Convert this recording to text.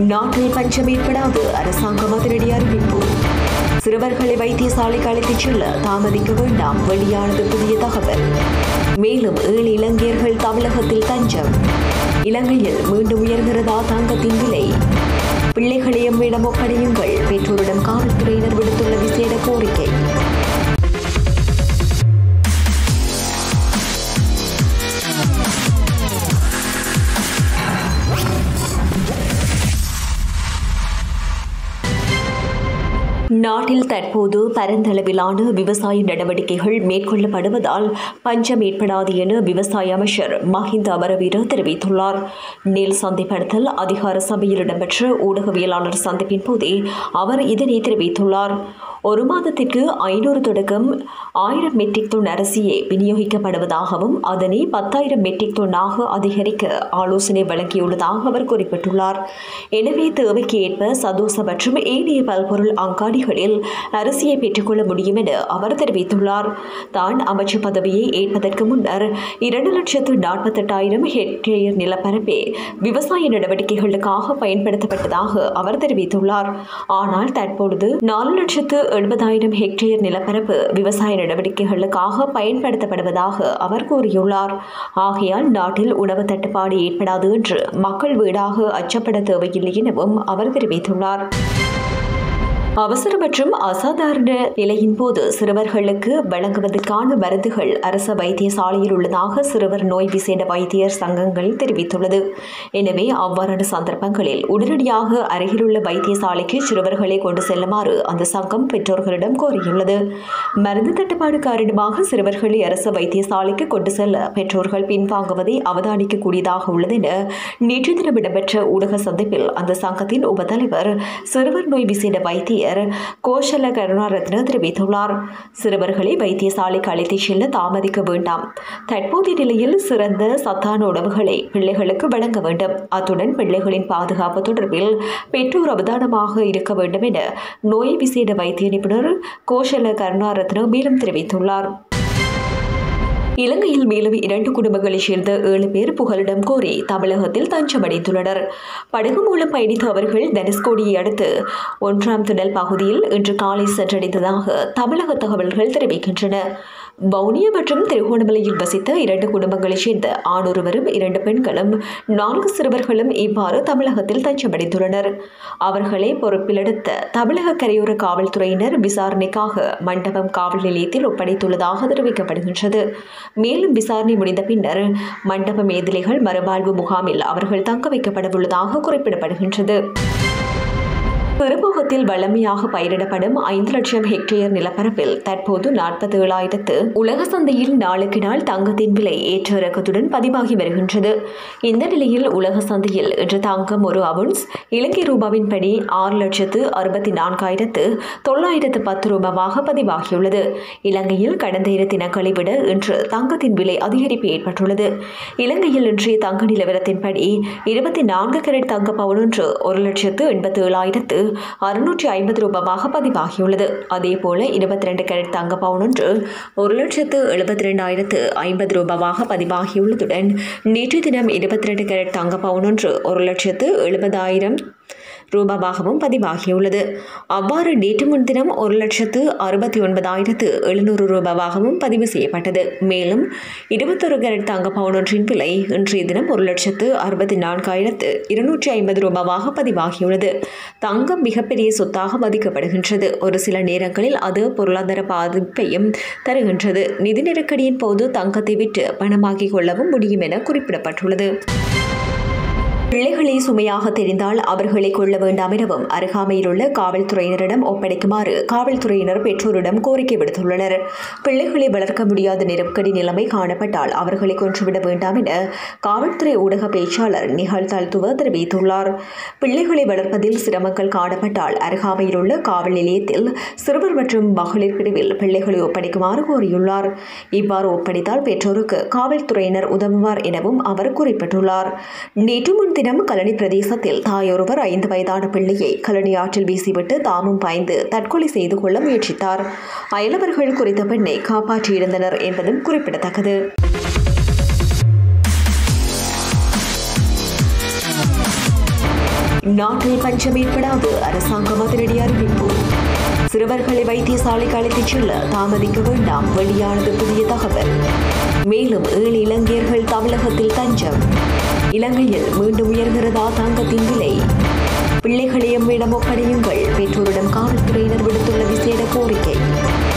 நாட்டில் பஞ்சம் ஏற்படாது அரசாங்கம் அதிரடி அறிவிப்பு சிறுவர்களை வைத்தியசாலைக்கு அழைத்துச் செல்ல தாமதிக்க வேண்டாம் வெளியானது புதிய தகவல் மேலும் ஏழு இலங்கையர்கள் தமிழகத்தில் தஞ்சம் இலங்கையில் மீண்டும் உயர்கிறதா தங்கத்தின் விலை பிள்ளைகளை எம்மிடம் ஒப்படையுங்கள் பெற்றோரிடம் காவல்துறையினர் விடுத்துள்ள விசேட கோரிக்கை நாட்டில் தற்போது பரந்தளவிலான விவசாய நடவடிக்கைகள் மேற்கொள்ளப்படுவதால் பஞ்சம் ஏற்படாது என விவசாய அமைச்சர் மஹிந்த அமரவீர தெரிவித்துள்ளார் நெல் சந்தைப்படுத்தல் அதிகார சபையில் இடம்பெற்ற ஊடகவியலாளர் சந்திப்பின் போதே அவர் இதனை தெரிவித்துள்ளார் ஒரு மாதத்திற்கு ஐநூறு தொடக்கம் ஆயிரம் மெட்ரிக் டன் அரிசியே விநியோகிக்கப்படுவதாகவும் அதனை பத்தாயிரம் மெட்ரிக் டன்னாக அதிகரிக்க ஆலோசனை வழங்கியுள்ளதாக அவர் குறிப்பிட்டுள்ளார் எனவே தேவைக்கு ஏற்ப சதோச மற்றும் ஏனைய பல்பொருள் அங்காடிகளில் அரிசியை பெற்றுக்கொள்ள முடியும் என அவர் தெரிவித்துள்ளார் தான் அமைச்சர் பதவியை ஏற்பதற்கு முன்னர் இரண்டு லட்சத்து நாற்பத்தெட்டாயிரம் ஹெக்டேயர் நிலப்பரப்பே விவசாய நடவடிக்கைகளுக்காக பயன்படுத்தப்பட்டதாக அவர் தெரிவித்துள்ளார் ஆனால் தற்பொழுது நாலு லட்சத்து எழுபதாயிரம் ஹெக்டேயர் நிலப்பரப்பு விவசாய நடவடிக்கைகளுக்காக பயன்படுத்தப்படுவதாக அவர் கூறியுள்ளார் ஆகையால் நாட்டில் உணவு தட்டுப்பாடு ஏற்படாது என்று மக்கள் வீடாக அச்சப்பட தேவையில்லை எனவும் அவர் தெரிவித்துள்ளார் அவசர மற்றும் அசாதாரண நிலையின் போது சிறுவர்களுக்கு வழங்குவதற்கான மருந்துகள் அரச வைத்தியசாலையில் உள்ளதாக சிறுவர் நோய் விசேட வைத்தியர் சங்கங்கள் தெரிவித்துள்ளது எனவே அவ்வாறான சந்தர்ப்பங்களில் உடனடியாக அருகிலுள்ள வைத்தியசாலைக்கு சிறுவர்களை கொண்டு செல்லுமாறு அந்த சங்கம் பெற்றோர்களிடம் கோரியுள்ளது மருந்து தட்டுப்பாடு காரணமாக சிறுவர்களை அரசு வைத்தியசாலைக்கு கொண்டு செல்ல பெற்றோர்கள் பின்வாங்குவதை அவதானிக்கக்கூடியதாக உள்ளது என நேற்று தினம் இடம்பெற்ற ஊடக சந்திப்பில் அந்த சங்கத்தின் உபத்தலைவர் சிறுவர் நோய் விசேட வைத்தியர் கோஷல கருணாரத்ன தெரிவித்துள்ளார் சிறுவர்களை வைத்தியசாலைக்கு அழைத்துச் செல்ல தாமதிக்க வேண்டாம் தற்போதைய நிலையில் சிறந்த சத்தான உணவுகளை பிள்ளைகளுக்கு வழங்க வேண்டும் அத்துடன் பிள்ளைகளின் பாதுகாப்பு தொடர்பில் பெற்றோர் அவதானமாக இருக்க வேண்டும் என நோய் விசேட வைத்திய நிபுணர் கோஷல கருணாரத்ன மேலும் தெரிவித்துள்ளார் இலங்கையில் மேலும் இரண்டு குடும்பங்களைச் சேர்ந்த ஏழு பேர் புகலிடம் கோரி தமிழகத்தில் தஞ்சமடைந்துள்ளனர் படகு மூலம் பயணித்த அவர்கள் தனுஷ்கோடியை அடுத்து ஒன்றாம் திடல் பகுதியில் இன்று காலை சென்றடைந்ததாக தமிழக தகவல்கள் தெரிவிக்கின்றன வவுனியா மற்றும் திருகோணமலையில் வசித்த இரண்டு குடும்பங்களைச் சேர்ந்த ஆணொருவரும் இரண்டு பெண்களும் நான்கு சிறுவர்களும் இவ்வாறு தமிழகத்தில் தஞ்சமடைந்துள்ளனர் அவர்களை பொறுப்பில் எடுத்த தமிழக கரையோர காவல்துறையினர் விசாரணைக்காக மண்டபம் காவல் நிலையத்தில் ஒப்படைத்துள்ளதாக தெரிவிக்கப்படுகின்றது மேலும் விசாரணை முடிந்த பின்னர் மண்டப மேதிலைகள் மறுவாழ்வு முகாமில் அவர்கள் தங்க வைக்கப்படவுள்ளதாக குறிப்பிடப்படுகின்றது பெருமுகத்தில் வளமையாக பயிரிடப்படும் ஐந்து லட்சம் ஹெக்டேயர் நிலப்பரப்பில் தற்போது நாற்பத்தி ஏழாயிரத்து உலக சந்தையில் நாளுக்கு நாள் தங்கத்தின் விலை ஏற்ற இறக்கத்துடன் பதிவாகி வருகின்றது இந்த நிலையில் உலக சந்தையில் இன்று தங்கம் ஒரு அவுன்ஸ் இலங்கை ரூபாவின் படி ஆறு லட்சத்து அறுபத்தி நான்காயிரத்து தொள்ளாயிரத்து பத்து ரூபாவாக பதிவாகியுள்ளது இலங்கையில் கடந்த இரு தினங்களை விட இன்று தங்கத்தின் விலை அதிகரிப்பு ஏற்பட்டுள்ளது இலங்கையில் இன்றைய தங்க நிலவரத்தின்படி இருபத்தி நான்கு கேரட் தங்க பவுன் ஒன்று ஒரு லட்சத்து எண்பத்தி ஏழாயிரத்து அறுநூற்றி ஐம்பது ரூபாவாக பதிவாகியுள்ளது அதேபோல இருபத்தி ரெண்டு கேரட் தங்க பவுன் ஒன்று ஒரு லட்சத்து எழுபத்தி ரெண்டாயிரத்து ஐம்பது ரூபாவாக பதிவாகியுள்ளதுடன் நேற்று தினம் இருபத்தி ரெண்டு கேரட் தங்க பவுன் ஒன்று ஒரு லட்சத்து எழுபதாயிரம் ரூபாவாகவும் பதிவாகியுள்ளது அவ்வாறு நேற்று முன்தினம் ஒரு லட்சத்து அறுபத்தி ஒன்பதாயிரத்து எழுநூறு ரூபாவாகவும் பதிவு செய்யப்பட்டது மேலும் இருபத்தொரு கேரட் தங்க பவுன் ஒன்றின் விலை இன்றைய தினம் ஒரு லட்சத்து அறுபத்தி நான்காயிரத்து இருநூற்றி ஐம்பது ரூபாவாக பதிவாகியுள்ளது தங்கம் மிகப்பெரிய சொத்தாக மதிக்கப்படுகின்றது ஒரு சில நேரங்களில் அது பொருளாதார பாதிப்பையும் தருகின்றது நிதி நெருக்கடியின் போது தங்கத்தை விட்டு பணமாக்கிக் கொள்ளவும் முடியும் என குறிப்பிடப்பட்டுள்ளது பிள்ளைகளை சுமையாக தெரிந்தால் அவர்களை கொள்ள வேண்டாம் எனவும் அருகாமையில் உள்ள காவல்துறையினரிடம் ஒப்படைக்குமாறு காவல்துறையினர் பெற்றோரிடம் கோரிக்கை விடுத்துள்ளனர் பிள்ளைகளை வளர்க்க முடியாத நெருக்கடி நிலைமை காணப்பட்டால் அவர்களை கொன்றுவிட வேண்டாம் என காவல்துறை ஊடக பேச்சாளர் நிகழ் தல்துவ தெரிவித்துள்ளார் பிள்ளைகளை வளர்ப்பதில் சிரமங்கள் காணப்பட்டால் அருகாமையில் உள்ள காவல் நிலையத்தில் சிறுவர் மற்றும் மகளிர் பிரிவில் பிள்ளைகளை ஒப்படைக்குமாறு கோரியுள்ளார் இவ்வாறு ஒப்படைத்தால் பெற்றோருக்கு காவல்துறையினர் உதவுவார் எனவும் அவர் குறிப்பிட்டுள்ளார் நேற்று முன்தினம் கலனி பிரதேசத்தில் தாயொருவர் ஐந்து வயதான பிள்ளையை கலனி ஆற்றில் வீசிவிட்டு தாமும் பாய்ந்து தற்கொலை செய்து கொள்ள முயற்சித்தார் அயலவர்கள் குறித்த பெண்ணை காப்பாற்றியிருந்தனர் என்பதும் குறிப்பிடத்தக்கது நாட்டில் பஞ்சம் ஏற்படாது அரசாங்கம் அதிரடி அறிவிப்பு சிறுவர்களை வைத்தியசாலைக்கு அழைத்துச் செல்ல தாமதிக்க வேண்டாம் வெளியானது புதிய தகவல் மேலும் ஏழு இலங்கையர்கள் தமிழகத்தில் தஞ்சம் இலங்கையில் மீண்டும் உயர்கிறதா தங்கத்தின் விலை பிள்ளைகளை எம்மிடம் ஒப்படையுங்கள் பெற்றோரிடம் காவல்துறையினர் விடுத்துள்ள விசேட கோரிக்கை